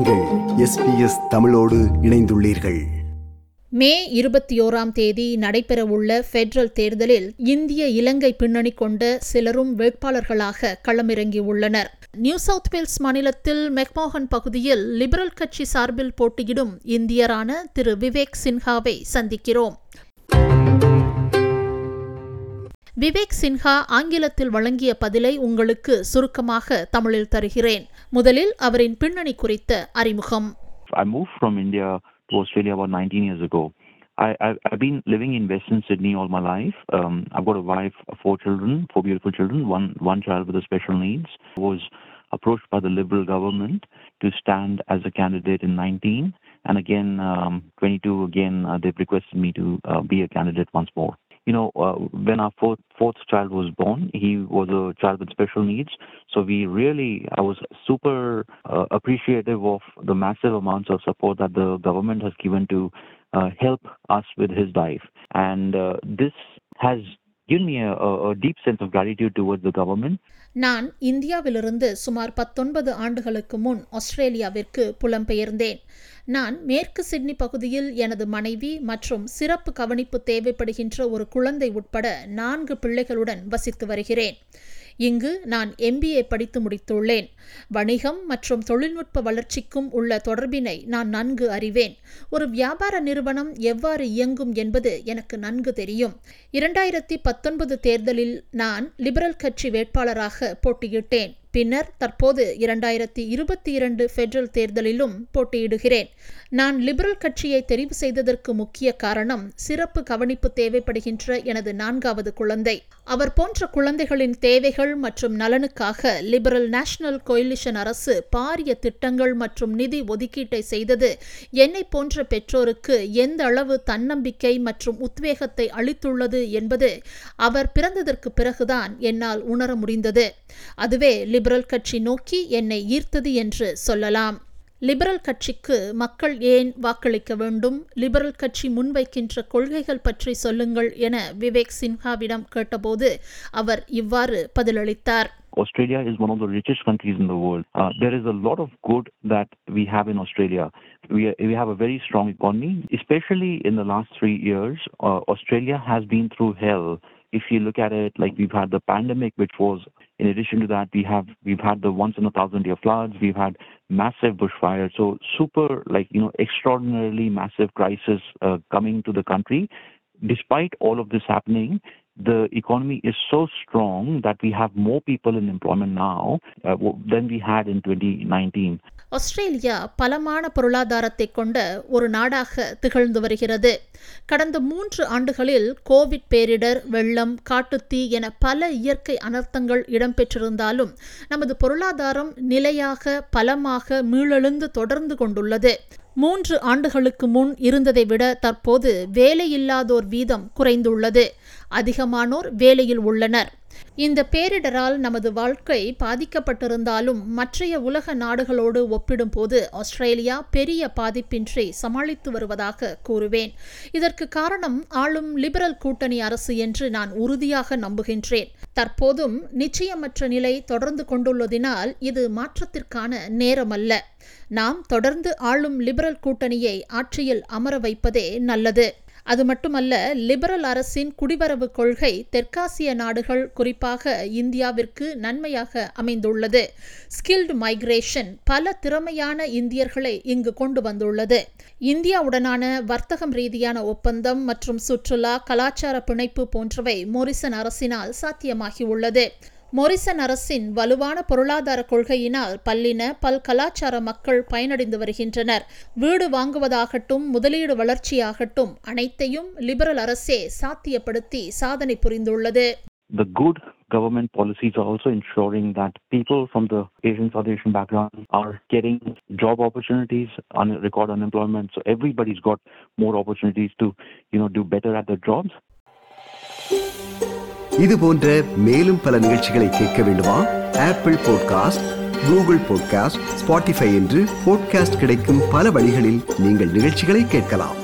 நீங்கள் எஸ்பிஎஸ் தமிழோடு இணைந்துள்ளீர்கள் மே இருபத்தி ஓராம் தேதி நடைபெறவுள்ள ஃபெடரல் தேர்தலில் இந்திய இலங்கை பின்னணி கொண்ட சிலரும் வேட்பாளர்களாக களமிறங்கியுள்ளனர் நியூ சவுத் வேல்ஸ் மாநிலத்தில் மெக்மோகன் பகுதியில் லிபரல் கட்சி சார்பில் போட்டியிடும் இந்தியரான திரு விவேக் சின்ஹாவை சந்திக்கிறோம் விவேக் சின்ஹா ஆங்கிலத்தில் வழங்கிய பதிலை உங்களுக்கு சுருக்கமாக தமிழில் தருகிறேன் முதலில் அவரின் பின்னணி குறித்த அறிமுகம் I moved from India to Australia about 19 years ago. I, I, I've been living in Western Sydney all my life. Um, I've got a wife, four children, four beautiful children, one, one child with a special needs. I was approached by the Liberal government to stand as a candidate in 19. And again, um, 22 again, uh, they've requested me to uh, be a candidate once more. You know, uh, when our fourth, fourth child was born, he was a child with special needs. So we really, I was super uh, appreciative of the massive amounts of support that the government has given to uh, help us with his life. And uh, this has given me a, a a deep sense of gratitude towards the government. நான் இந்தியாவிலிருந்து சுமார் பத்தொன்பது ஆண்டுகளுக்கு முன் ஆஸ்திரேலியாவிற்கு புலம்பெயர்ந்தேன் நான் மேற்கு Sydney பகுதியில் எனது மனைவி மற்றும் சிறப்பு கவனிப்பு தேவைப்படுகின்ற ஒரு குழந்தை உட்பட நான்கு பிள்ளைகளுடன் வசித்து வருகிறேன் இங்கு நான் எம்பிஏ படித்து முடித்துள்ளேன் வணிகம் மற்றும் தொழில்நுட்ப வளர்ச்சிக்கும் உள்ள தொடர்பினை நான் நன்கு அறிவேன் ஒரு வியாபார நிறுவனம் எவ்வாறு இயங்கும் என்பது எனக்கு நன்கு தெரியும் இரண்டாயிரத்தி பத்தொன்பது தேர்தலில் நான் லிபரல் கட்சி வேட்பாளராக போட்டியிட்டேன் பின்னர் தற்போது இரண்டாயிரத்தி இருபத்தி இரண்டு ஃபெடரல் தேர்தலிலும் போட்டியிடுகிறேன் நான் லிபரல் கட்சியை தெரிவு செய்ததற்கு முக்கிய காரணம் சிறப்பு கவனிப்பு தேவைப்படுகின்ற எனது நான்காவது குழந்தை அவர் போன்ற குழந்தைகளின் தேவைகள் மற்றும் நலனுக்காக லிபரல் நேஷனல் கோயிலிஷன் அரசு பாரிய திட்டங்கள் மற்றும் நிதி ஒதுக்கீட்டை செய்தது என்னை போன்ற பெற்றோருக்கு எந்த அளவு தன்னம்பிக்கை மற்றும் உத்வேகத்தை அளித்துள்ளது என்பது அவர் பிறந்ததற்கு பிறகுதான் என்னால் உணர முடிந்தது அதுவே லிபரல் கட்சி நோக்கி என்னை ஈர்த்தது என்று சொல்லலாம் லிபரல் கட்சிக்கு மக்கள் ஏன் வாக்களிக்க வேண்டும் லிபரல் கட்சி முன்வைக்கின்ற கொள்கைகள் பற்றி சொல்லுங்கள் என விவேக் சின்ஹாவிடம் கேட்டபோது அவர் இவ்வாறு பதிலளித்தார் Australia is one of the richest countries in the world. Uh, there is a lot of good that we have in Australia. We, we have a very strong economy, especially in the last three years. Uh, Australia has been through hell. If you look at it, like we've had the pandemic, which was in addition to that, we have we've had the once in a thousand year floods. We've had massive bushfires. So super, like you know, extraordinarily massive crisis uh, coming to the country. Despite all of this happening, the economy is so strong that we have more people in employment now uh, w- than we had in 2019. Australia பலமான பொருளாதாரத்தை கொண்ட ஒரு நாடாக திகழ்ந்து வருகிறது கடந்த மூன்று ஆண்டுகளில் கோவிட் பேரிடர் வெள்ளம் காட்டுத்தீ என பல இயற்கை அனர்த்தங்கள் இடம்பெற்றிருந்தாலும் நமது பொருளாதாரம் நிலையாக பலமாக மீளெழுந்து தொடர்ந்து கொண்டுள்ளது மூன்று ஆண்டுகளுக்கு முன் இருந்ததை விட தற்போது வேலையில்லாதோர் வீதம் குறைந்துள்ளது அதிகமானோர் வேலையில் உள்ளனர் இந்த பேரிடரால் நமது வாழ்க்கை பாதிக்கப்பட்டிருந்தாலும் மற்றைய உலக நாடுகளோடு ஒப்பிடும்போது ஆஸ்திரேலியா பெரிய பாதிப்பின்றி சமாளித்து வருவதாக கூறுவேன் இதற்கு காரணம் ஆளும் லிபரல் கூட்டணி அரசு என்று நான் உறுதியாக நம்புகின்றேன் தற்போதும் நிச்சயமற்ற நிலை தொடர்ந்து கொண்டுள்ளதினால் இது மாற்றத்திற்கான நேரமல்ல நாம் தொடர்ந்து ஆளும் லிபரல் கூட்டணியை ஆட்சியில் அமர வைப்பதே நல்லது அது மட்டுமல்ல லிபரல் அரசின் குடிவரவு கொள்கை தெற்காசிய நாடுகள் குறிப்பாக இந்தியாவிற்கு நன்மையாக அமைந்துள்ளது ஸ்கில்டு மைக்ரேஷன் பல திறமையான இந்தியர்களை இங்கு கொண்டு வந்துள்ளது இந்தியாவுடனான வர்த்தகம் ரீதியான ஒப்பந்தம் மற்றும் சுற்றுலா கலாச்சார பிணைப்பு போன்றவை மோரிசன் அரசினால் சாத்தியமாகியுள்ளது மொரிசன் அரசின் வலுவான பொருளாதார கொள்கையினால் பல்லின பல் கலாச்சார மக்கள் பயனடைந்து வருகின்றனர் வீடு வாங்குவதாகட்டும் முதலீடு வளர்ச்சியாகட்டும் அனைத்தையும் லிபரல் அரசே சாத்தியப்படுத்தி சாதனை புரிந்துள்ளது The good government policies are also ensuring that people from the Asian South Asian background are getting job opportunities on record unemployment. So everybody's got more opportunities to, you know, do better at their jobs. இது போன்ற மேலும் பல நிகழ்ச்சிகளை கேட்க வேண்டுமா Apple podcast Google podcast Spotify என்று podcast கிடைக்கும் பல வழிகளில் நீங்கள் நிகழ்ச்சிகளை கேட்கலாம்